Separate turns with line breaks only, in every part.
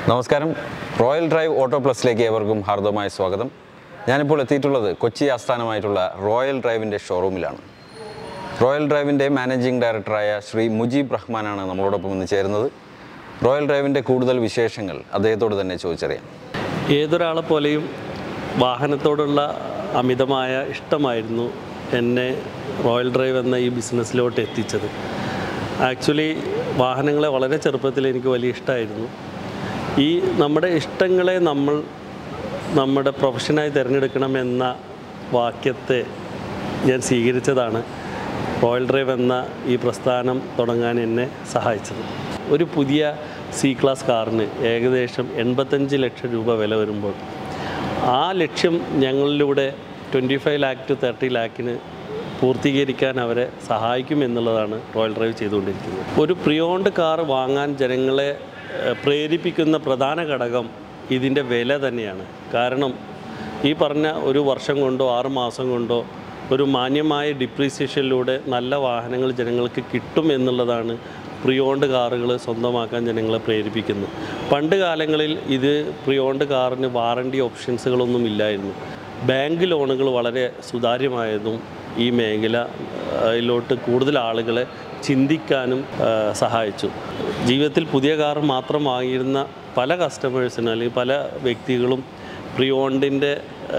നമസ്കാരം royal drive auto പ്ലസിലേക്ക് ഏവർക്കും ഹാർദവമായ സ്വാഗതം ഞാനിപ്പോൾ എത്തിയിട്ടുള്ളത് കൊച്ചി ആസ്ഥാനമായിട്ടുള്ള റോയൽ ഡ്രൈവിൻ്റെ ഷോറൂമിലാണ് റോയൽ ഡ്രൈവിൻ്റെ മാനേജിംഗ് ഡയറക്ടറായ ശ്രീ മുജീബ് റഹ്മാനാണ് നമ്മളോടൊപ്പം ഇന്ന് ചേരുന്നത് റോയൽ ഡ്രൈവിൻ്റെ കൂടുതൽ വിശേഷങ്ങൾ അദ്ദേഹത്തോട് തന്നെ ചോദിച്ചറിയാം
ഏതൊരാളെ പോലെയും വാഹനത്തോടുള്ള അമിതമായ ഇഷ്ടമായിരുന്നു എന്നെ റോയൽ ഡ്രൈവ് എന്ന ഈ ബിസിനസ്സിലോട്ട് എത്തിച്ചത് ആക്ച്വലി വാഹനങ്ങളെ വളരെ ചെറുപ്പത്തിൽ എനിക്ക് വലിയ ഇഷ്ടമായിരുന്നു ഈ നമ്മുടെ ഇഷ്ടങ്ങളെ നമ്മൾ നമ്മുടെ പ്രൊഫഷനായി തിരഞ്ഞെടുക്കണമെന്ന വാക്യത്തെ ഞാൻ സ്വീകരിച്ചതാണ് റോയൽ ഡ്രൈവ് എന്ന ഈ പ്രസ്ഥാനം തുടങ്ങാൻ എന്നെ സഹായിച്ചത് ഒരു പുതിയ സി ക്ലാസ് കാറിന് ഏകദേശം എൺപത്തഞ്ച് ലക്ഷം രൂപ വില വരുമ്പോൾ ആ ലക്ഷ്യം ഞങ്ങളിലൂടെ twenty five lakh to thirty ലാക്കിന് പൂർത്തീകരിക്കാൻ അവരെ സഹായിക്കും എന്നുള്ളതാണ് റോയൽ ഡ്രൈവ് ചെയ്തുകൊണ്ടിരിക്കുന്നത് ഒരു പ്രിയോണ്ട് കാർ വാങ്ങാൻ ജനങ്ങളെ ഏഹ്, പ്രേരിപ്പിക്കുന്ന പ്രധാന ഘടകം ഇതിൻ്റെ വില തന്നെയാണ് കാരണം ഈ പറഞ്ഞ ഒരു വർഷം കൊണ്ടോ ആറ് മാസം കൊണ്ടോ ഒരു മാന്യമായ ഡിപ്രീസിയേഷനിലൂടെ നല്ല വാഹനങ്ങൾ ജനങ്ങൾക്ക് കിട്ടും എന്നുള്ളതാണ് പ്രിയോണ്ട് കാറുകൾ സ്വന്തമാക്കാൻ ജനങ്ങളെ പ്രേരിപ്പിക്കുന്നു പണ്ട് കാലങ്ങളിൽ ഇത് പ്രിയോണ്ട് കാറിന് വാറണ്ടി ഓപ്ഷൻസുകളൊന്നും ഇല്ലായിരുന്നു ബാങ്ക് ലോണുകൾ വളരെ സുതാര്യമായതും ഈ മേഖല യിലോട്ട് കൂടുതൽ ആളുകളെ ചിന്തിക്കാനും ആ, സഹായിച്ചു ജീവിതത്തിൽ പുതിയ കാർ മാത്രം വാങ്ങിയിരുന്ന പല കസ്റ്റമേഴ്സിനും അല്ലെങ്കിൽ പല വ്യക്തികളും പ്രിയോണ്ടിൻ്റെ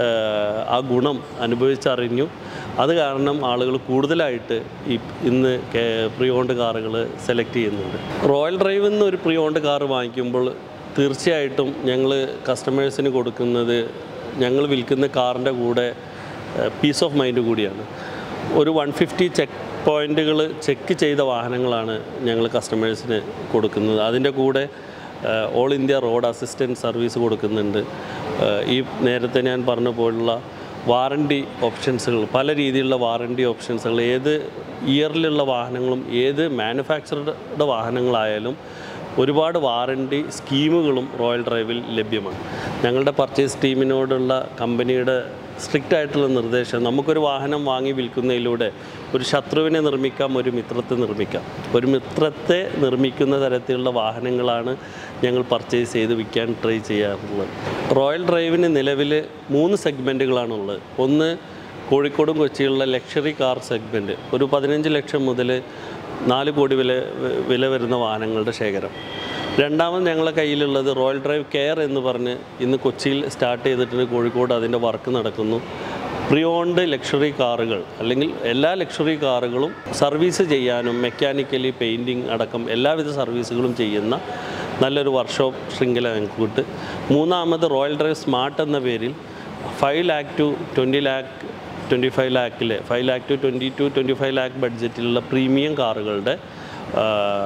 ആ ഗുണം അനുഭവിച്ചറിഞ്ഞു അത് കാരണം ആളുകൾ കൂടുതലായിട്ട് ഈ ഇന്ന് പ്രിയോണ്ട് കാറുകൾ സെലക്ട് ചെയ്യുന്നുണ്ട് റോയൽ ഡ്രൈവ് നിന്ന് ഒരു പ്രിയോണ്ട് കാർ വാങ്ങിക്കുമ്പോൾ തീർച്ചയായിട്ടും ഞങ്ങൾ കസ്റ്റമേഴ്സിന് കൊടുക്കുന്നത് ഞങ്ങൾ വിൽക്കുന്ന കാറിൻ്റെ കൂടെ പീസ് ഓഫ് മൈൻഡ് കൂടിയാണ് ഒരു വൺ ഫിഫ്റ്റി ചെക്ക് പോയിൻറ്റുകൾ ചെക്ക് ചെയ്ത വാഹനങ്ങളാണ് ഞങ്ങൾ കസ്റ്റമേഴ്സിന് കൊടുക്കുന്നത് അതിൻ്റെ കൂടെ all India road assistant service കൊടുക്കുന്നുണ്ട് ഏഹ് ഈ നേരത്തെ ഞാൻ പറഞ്ഞ പോലുള്ള വാറണ്ടി ഓപ്ഷൻസുകൾ പല രീതിയിലുള്ള വാറണ്ടി ഓപ്ഷൻസുകൾ ഏത് ഇയറിലുള്ള വാഹനങ്ങളും ഏത് മാനുഫാക്ചറുടെ വാഹനങ്ങളായാലും ഒരുപാട് വാറണ്ടി സ്കീമുകളും റോയൽ ഡ്രൈവിൽ ലഭ്യമാണ് ഞങ്ങളുടെ പർച്ചേസ് ടീമിനോടുള്ള കമ്പനിയുടെ സ്ട്രിക്റ്റ് ആയിട്ടുള്ള നിർദ്ദേശം നമുക്കൊരു വാഹനം വാങ്ങി വിൽക്കുന്നതിലൂടെ ഒരു ശത്രുവിനെ നിർമ്മിക്കാം ഒരു മിത്രത്തെ നിർമ്മിക്കാം ഒരു മിത്രത്തെ നിർമ്മിക്കുന്ന തരത്തിലുള്ള വാഹനങ്ങളാണ് ഞങ്ങൾ പർച്ചേസ് ചെയ്ത് വിൽക്കാൻ ട്രൈ ചെയ്യാറുള്ളത് റോയൽ ഡ്രൈവിന് നിലവിൽ മൂന്ന് സെഗ്മെൻറ്റുകളാണുള്ളത് ഒന്ന് കോഴിക്കോടും കൊച്ചിയിലുള്ള ലക്ഷറി കാർ സെഗ്മെൻറ്റ് ഒരു പതിനഞ്ച് ലക്ഷം മുതൽ നാല് കോടി വില വില വരുന്ന വാഹനങ്ങളുടെ ശേഖരം രണ്ടാമത് ഞങ്ങളുടെ കയ്യിലുള്ളത് റോയൽ ഡ്രൈവ് കെയർ എന്ന് പറഞ്ഞ് ഇന്ന് കൊച്ചിയിൽ സ്റ്റാർട്ട് ചെയ്തിട്ടുണ്ട് കോഴിക്കോട് അതിൻ്റെ വർക്ക് നടക്കുന്നു പ്രിയോണ്ട് ലക്ഷറി കാറുകൾ അല്ലെങ്കിൽ എല്ലാ ലക്ഷറി കാറുകളും സർവീസ് ചെയ്യാനും മെക്കാനിക്കലി പെയിൻറ്റിങ് അടക്കം എല്ലാവിധ സർവീസുകളും ചെയ്യുന്ന നല്ലൊരു വർക്ക്ഷോപ്പ് ശൃംഖല ഞങ്ങൾക്ക് കിട്ട് മൂന്നാമത് റോയൽ ഡ്രൈവ് സ്മാർട്ട് എന്ന പേരിൽ five lakh to twenty lakh twenty five ലാക്കിൽ five lakh to twenty to twenty five lakh ബഡ്ജറ്റിലുള്ള പ്രീമിയം കാറുകളുടെ ആ,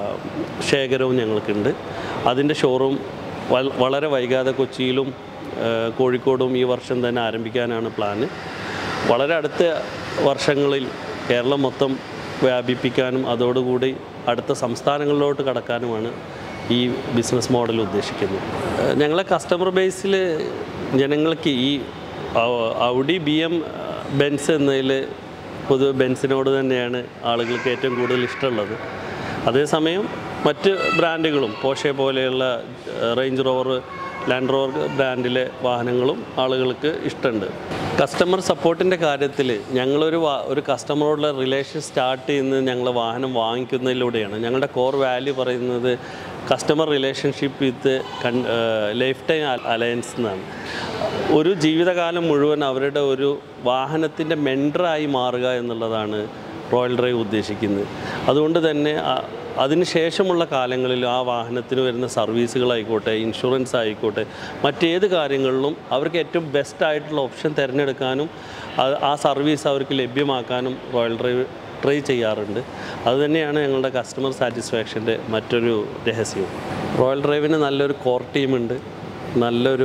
ശേഖരവും ഞങ്ങൾക്കുണ്ട് അതിൻ്റെ ഷോറൂം വൽ- വളരെ വൈകാതെ കൊച്ചിയിലും ആ, കോഴിക്കോടും ഈ വർഷം തന്നെ ആരംഭിക്കാനാണ് പ്ലാന് വളരെ അടുത്ത വർഷങ്ങളിൽ കേരളം മൊത്തം വ്യാപിപ്പിക്കാനും അതോടുകൂടി അടുത്ത സംസ്ഥാനങ്ങളിലോട്ട് കടക്കാനുമാണ് ഈ ബിസിനസ് മോഡൽ ഉദ്ദേശിക്കുന്നത് ആ, ഞങ്ങളെ കസ്റ്റമർ ബേസിൽ ജനങ്ങൾക്ക് ഈ ഔ- ഔഡി ബി എം ബെൻസ് എന്നതിൽ പൊതുവെ ബെൻസിനോട് തന്നെയാണ് ആളുകൾക്ക് ഏറ്റവും കൂടുതൽ ഇഷ്ടമുള്ളത് അതേസമയം മറ്റ് ബ്രാൻഡുകളും പോഷെ പോലെയുള്ള ഏഹ്, റേഞ്ച് റോവർ ലാൻഡ് റോവർ ബ്രാൻഡിലെ വാഹനങ്ങളും ആളുകൾക്ക് ഇഷ്ടമുണ്ട് കസ്റ്റമർ സപ്പോർട്ടിൻ്റെ കാര്യത്തിൽ ഞങ്ങളൊരു വാ- ഒരു കസ്റ്റമറോടുള്ള റിലേഷൻ സ്റ്റാർട്ട് ചെയ്യുന്നത് ഞങ്ങൾ വാഹനം വാങ്ങിക്കുന്നതിലൂടെയാണ് ഞങ്ങളുടെ കോർ വാല്യൂ പറയുന്നത് കസ്റ്റമർ റിലേഷൻഷിപ്പ് വിത്ത് കൺ ലൈഫ് ടൈം അലയൻസ് എന്നാണ് ഒരു ജീവിതകാലം മുഴുവൻ അവരുടെ ഒരു വാഹനത്തിൻ്റെ മെൻഡറായി മാറുക എന്നുള്ളതാണ് റോയൽ ഡ്രൈവ് ഉദ്ദേശിക്കുന്നത് അതുകൊണ്ട് തന്നെ ആ- അതിനുശേഷമുള്ള കാലങ്ങളിൽ ആ വാഹനത്തിന് വരുന്ന സർവീസുകളായിക്കോട്ടെ ഇൻഷുറൻസ് ആയിക്കോട്ടെ മറ്റേത് കാര്യങ്ങളിലും അവർക്ക് ഏറ്റവും ബെസ്റ്റ് ആയിട്ടുള്ള ഓപ്ഷൻ തിരഞ്ഞെടുക്കാനും അത് ആ സർവീസ് അവർക്ക് ലഭ്യമാക്കാനും റോയൽ ഡ്രൈവ് ട്രൈ ചെയ്യാറുണ്ട് അതുതന്നെയാണ് ഞങ്ങളുടെ കസ്റ്റമർ സാറ്റിസ്ഫാക്ഷൻ്റെ മറ്റൊരു രഹസ്യം റോയൽ ഡ്രൈവിന് നല്ലൊരു കോർ ടീമുണ്ട് നല്ലൊരു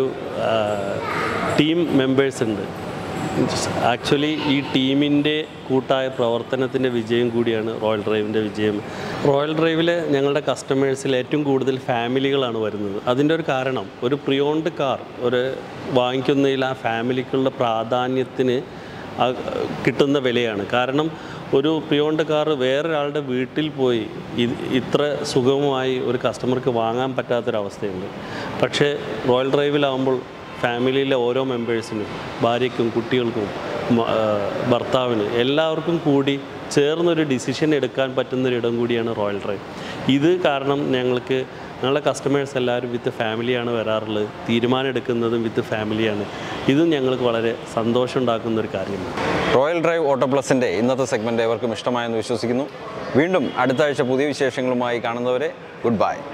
ടീം മെമ്പേഴ്സ് ഉണ്ട് ആക്ച്വലി ഈ ടീമിൻ്റെ കൂട്ടായ പ്രവർത്തനത്തിൻ്റെ വിജയം കൂടിയാണ് റോയൽ ഡ്രൈവിൻ്റെ വിജയം റോയൽ ഡ്രൈവിൽ ഞങ്ങളുടെ കസ്റ്റമേഴ്സിൽ ഏറ്റവും കൂടുതൽ ഫാമിലികളാണ് വരുന്നത് അതിൻ്റെ ഒരു കാരണം ഒരു പ്രിയോണ്ട് കാർ ഒരു വാങ്ങിക്കുന്നതിൽ ആ ഫാമിലിക്കുള്ള പ്രാധാന്യത്തിന് ആ കിട്ടുന്ന വിലയാണ് കാരണം ഒരു പ്രിയോണ്ട് കാർ വേറൊരാളുടെ വീട്ടിൽ പോയി ഇത് ഇത്ര സുഗമമായി ഒരു കസ്റ്റമർക്ക് വാങ്ങാൻ പറ്റാത്തൊരവസ്ഥയുണ്ട് പക്ഷേ റോയൽ ഡ്രൈവിലാവുമ്പോൾ ഫാമിലിയിലെ ഓരോ മെമ്പേഴ്സിനും ഭാര്യയ്ക്കും കുട്ടികൾക്കും മ- ആ, ഭർത്താവിന് എല്ലാവർക്കും കൂടി ചേർന്നൊരു ഡിസിഷൻ എടുക്കാൻ പറ്റുന്നൊരിടം കൂടിയാണ് റോയൽ ഡ്രൈവ് ഇത് കാരണം ഞങ്ങൾക്ക് ഞങ്ങളുടെ കസ്റ്റമേഴ്സ് എല്ലാവരും വിത്ത് ഫാമിലിയാണ് വരാറുള്ളത് തീരുമാനം എടുക്കുന്നതും വിത്ത് ഫാമിലിയാണ് ഇതും ഞങ്ങൾക്ക് വളരെ സന്തോഷം ഉണ്ടാക്കുന്ന ഒരു കാര്യമാണ്
റോയൽ ഡ്രൈവ് ഓട്ടോ പ്ലസിൻ്റെ ഇന്നത്തെ സെഗ്മെൻറ്റ് ഏവർക്കും ഇഷ്ടമായെന്ന് വിശ്വസിക്കുന്നു വീണ്ടും അടുത്ത ആഴ്ച പുതിയ വിശേഷങ്ങളുമായി കാണുന്നവരെ ഗുഡ് ബൈ